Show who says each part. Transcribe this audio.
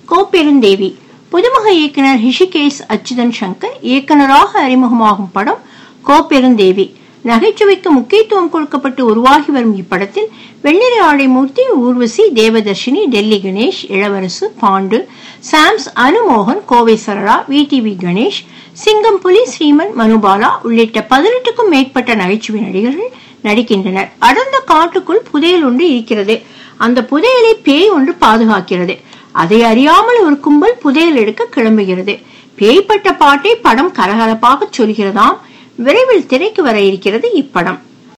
Speaker 1: கோப்பெருந்தேவி புதுமுக இயக்குனர் ஹிஷிகேஸ் அச்சுதன் சங்கர் இயக்குனராக அறிமுகமாகும் படம் கோப்பெருந்தேவி நகைச்சுவைக்கு முக்கியத்துவம் கொடுக்கப்பட்டு உருவாகி வரும் இப்படத்தில் வெண்ணிற ஆடை மூர்த்தி ஊர்வசி தேவதர்ஷினி டெல்லி கணேஷ் இளவரசு பாண்டு சாம்ஸ் அனுமோகன் கோவை சரளா விடிவி கணேஷ் சிங்கம் புலி ஸ்ரீமன் மனுபாலா உள்ளிட்ட பதினெட்டுக்கும் மேற்பட்ட நகைச்சுவை நடிகர்கள் நடிக்கின்றனர் அடர்ந்த காட்டுக்குள் புதையல் ஒன்று இருக்கிறது அந்த புதையலை பேய் ஒன்று பாதுகாக்கிறது அதை அறியாமல் ஒரு கும்பல் புதையல் எடுக்க கிளம்புகிறது பேய்ப்பட்ட பாட்டை படம் கலகலப்பாக சொல்கிறதாம் விரைவில் திரைக்கு வர இருக்கிறது இப்படம்